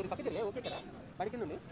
కొద్ది పక్కకి తిరిగే ఓకే కదా బడి కింద ఉంది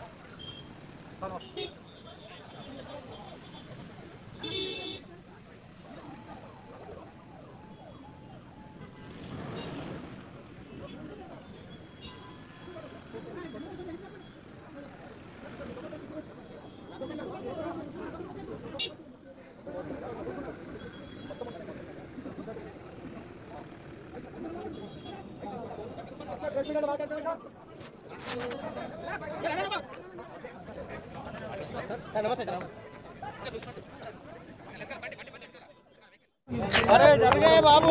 సార్ నమస్తే సార్ అరే జరిగే బాబు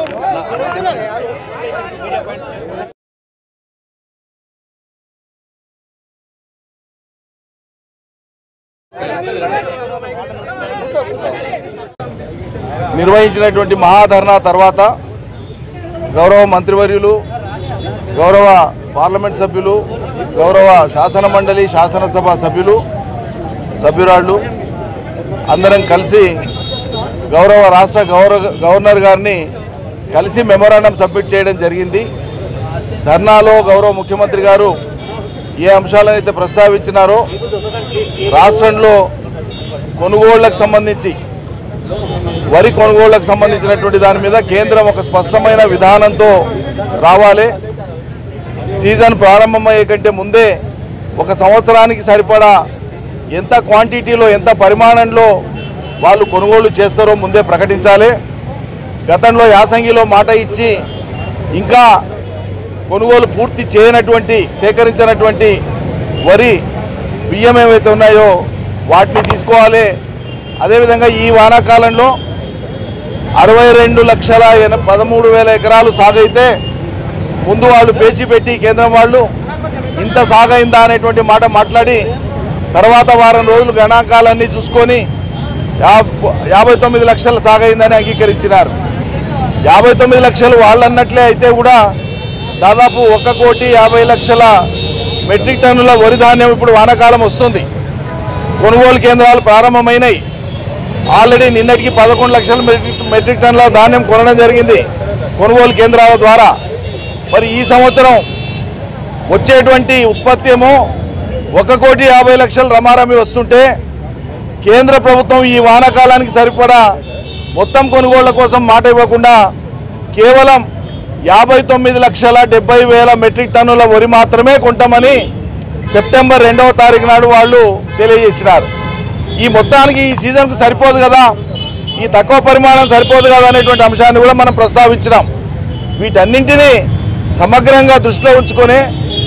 నిర్వహించినటువంటి మహాధర్నా తర్వాత గౌరవ మంత్రివర్యులు గౌరవ పార్లమెంట్ సభ్యులు గౌరవ శాసన మండలి శాసనసభ సభ్యులు సభ్యురాళ్ళు అందరం కలిసి గౌరవ రాష్ట్ర గౌరవ గవర్నర్ గారిని కలిసి మెమోరాండం సబ్మిట్ చేయడం జరిగింది ధర్నాలో గౌరవ ముఖ్యమంత్రి గారు ఏ అంశాలను అయితే ప్రస్తావించినారో రాష్ట్రంలో కొనుగోళ్లకు సంబంధించి వరి కొనుగోళ్లకు సంబంధించినటువంటి దాని మీద కేంద్రం ఒక స్పష్టమైన విధానంతో రావాలి సీజన్ ప్రారంభమయ్యే కంటే ముందే ఒక సంవత్సరానికి సరిపడా ఎంత క్వాంటిటీలో ఎంత పరిమాణంలో వాళ్ళు కొనుగోలు చేస్తారో ముందే ప్రకటించాలి గతంలో యాసంగిలో మాట ఇచ్చి ఇంకా కొనుగోలు పూర్తి చేయనటువంటి సేకరించినటువంటి వరి బియ్యం ఏవైతే ఉన్నాయో వాటిని తీసుకోవాలి అదేవిధంగా ఈ వానాకాలంలో అరవై రెండు లక్షల ఎన పదమూడు వేల ఎకరాలు సాగైతే ముందు వాళ్ళు పేచి పెట్టి కేంద్రం వాళ్ళు ఇంత సాగైందా అనేటువంటి మాట మాట్లాడి తర్వాత వారం రోజులు గణాంకాలన్నీ చూసుకొని యాబ్- యాభై తొమ్మిది లక్షల సాగైందని అంగీకరించినారు యాభై తొమ్మిది లక్షలు వాళ్ళు అన్నట్లే అయితే కూడా దాదాపు ఒక కోటి యాభై లక్షల మెట్రిక్ టన్నుల వరి ధాన్యం ఇప్పుడు వానాకాలం వస్తుంది కొనుగోలు కేంద్రాలు ప్రారంభమైనాయి ఆల్రెడీ నిన్నటికి పదకొండు లక్షల మెట్రిక్ మెట్రిక్ టన్నుల ధాన్యం కొనడం జరిగింది కొనుగోలు కేంద్రాల ద్వారా మరి ఈ సంవత్సరం వచ్చేటువంటి ఉత్పత్తి ఏమో ఒక కోటి యాభై లక్షల రమారమి వస్తుంటే కేంద్ర ప్రభుత్వం ఈ వానాకాలానికి సరిపడా మొత్తం కొనుగోళ్ల కోసం మాట ఇవ్వకుండా కేవలం యాభై తొమ్మిది లక్షల డెబ్బై వేల మెట్రిక్ టన్నుల వరి మాత్రమే కొంటామని సెప్టెంబర్ రెండవ తారీఖు నాడు వాళ్ళు తెలియజేసినారు ఈ మొత్తానికి ఈ సీజన్కు సరిపోదు కదా ఈ తక్కువ పరిమాణం సరిపోదు కదా అనేటువంటి అంశాన్ని కూడా మనం ప్రస్తావించినాం వీటన్నింటినీ సమగ్రంగా దృష్టిలో ఉంచుకొని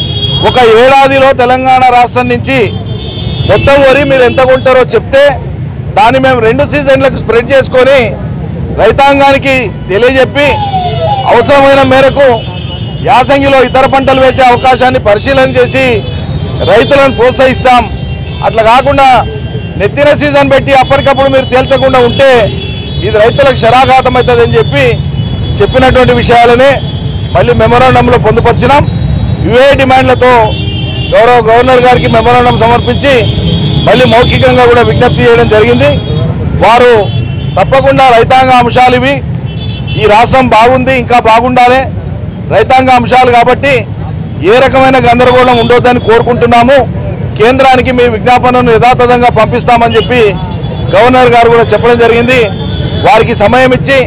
ఒక ఏడాదిలో తెలంగాణ రాష్ట్రం నుంచి మొత్తం వరి మీరు ఎంత కొంటారో చెప్తే దాన్ని మేము రెండు సీజన్లకు స్ప్రెడ్ చేసుకొని రైతాంగానికి తెలియజెప్పి అవసరమైన మేరకు యాసంగిలో ఇతర పంటలు వేసే అవకాశాన్ని పరిశీలన చేసి రైతులను ప్రోత్సహిస్తాం అట్లా కాకుండా నెత్తిన సీజన్ పెట్టి అప్పటికప్పుడు మీరు తేల్చకుండా ఉంటే ఇది రైతులకు శరాఘాతం అవుతుందని చెప్పి చెప్పినటువంటి విషయాలనే మళ్ళీ మెమోరాండంలో పొందుపరిచినాం ఇవే డిమాండ్లతో గౌరవ గవర్నర్ గారికి మెమోరాండం సమర్పించి మళ్ళీ మౌఖికంగా కూడా విజ్ఞప్తి చేయడం జరిగింది వారు తప్పకుండా రైతాంగ అంశాలు ఇవి ఈ రాష్ట్రం బాగుంది ఇంకా బాగుండాలి రైతాంగ అంశాలు కాబట్టి ఏ రకమైన గందరగోళం ఉండొద్దని కోరుకుంటున్నాము కేంద్రానికి మీ విజ్ఞాపనను యథాతథంగా పంపిస్తామని చెప్పి గవర్నర్ గారు కూడా చెప్పడం జరిగింది వారికి సమయం ఇచ్చి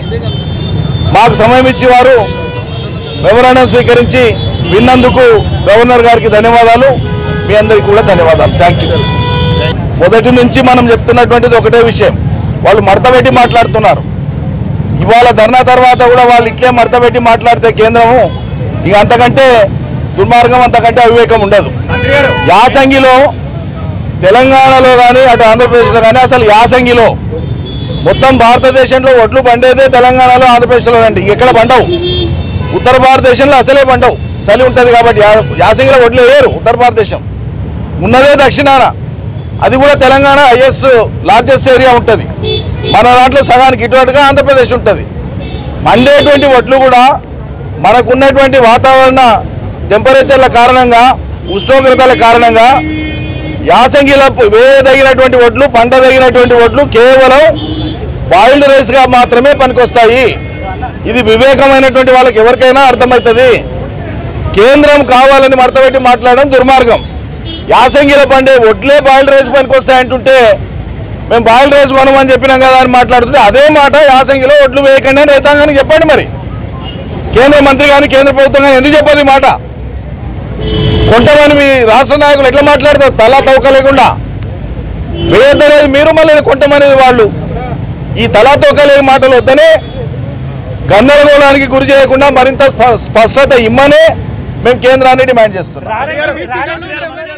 మాకు సమయం ఇచ్చి వారు మెమరాండం స్వీకరించి విన్నందుకు గవర్నర్ గారికి ధన్యవాదాలు మీ అందరికీ కూడా ధన్యవాదాలు థ్యాంక్ యూ మొదటి నుంచి మనం చెప్తున్నటువంటిది ఒకటే విషయం వాళ్ళు మడతపెట్టి మాట్లాడుతున్నారు ఇవాళ ధర్నా తర్వాత కూడా వాళ్ళు ఇట్లే మడతపెట్టి మాట్లాడితే కేంద్రము ఇక అంతకంటే దుర్మార్గం అంతకంటే అవివేకం ఉండదు యాసంగిలో తెలంగాణలో కానీ అటు ఆంధ్రప్రదేశ్లో కానీ అసలు యాసంగిలో మొత్తం భారతదేశంలో ఒడ్లు పండేదే తెలంగాణలో ఆంధ్రప్రదేశ్లో అండి ఎక్కడ పండవు ఉత్తర భారతదేశంలో అసలే పండవు చలి ఉంటుంది కాబట్టి యా- యాసంగిలో ఒడ్లు వేయరు ఉత్తర భారతదేశం ఉన్నదే దక్షిణాన అది కూడా తెలంగాణ హైయెస్ట్ లార్జెస్ట్ ఏరియా ఉంటుంది మన దాంట్లో సగానికి ఇటువంటిగా ఆంధ్రప్రదేశ్ ఉంటుంది మండేటువంటి వడ్లు కూడా మనకున్నటువంటి వాతావరణ టెంపరేచర్ల కారణంగా ఉష్ణోగ్రతల కారణంగా యాసంగిలో వేయదగినటువంటి వడ్లు పండదగినటువంటి వడ్లు కేవలం బాయిల్డ్ రైస్గా మాత్రమే పనికొస్తాయి ఇది వివేకమైనటువంటి వాళ్ళకి ఎవరికైనా అర్థమవుతుంది కేంద్రం కావాలని మడతపెట్టి మాట్లాడడం దుర్మార్గం యాసంగిలో పండే ఒడ్లే బాయిల్ రైస్ పనికి వస్తాయంటుంటే మేము బాయిల్ రైస్ కొనమని చెప్పినాం కదా అని మాట్లాడుతుంటే అదే మాట యాసంగిలో ఒడ్లు వేయకండి అని రైతాంగానికి చెప్పండి మరి కేంద్ర మంత్రి కానీ కేంద్ర ప్రభుత్వం కానీ ఎందుకు చెప్పదు ఈ మాట కొంతమంది మీ రాష్ట్ర నాయకులు ఎట్లా మాట్లాడతారు తలా తవక లేకుండా వేయద్దనేది మీరు మళ్ళీ కొంతమనేది వాళ్ళు ఈ తలా తోక లేని మాటలు వద్దనే గందరగోళానికి గురి చేయకుండా మరింత స్ప- స్పష్టత ఇమ్మనే మేము కేంద్రాన్ని డిమాండ్ చేస్తున్నాం రాజకీయ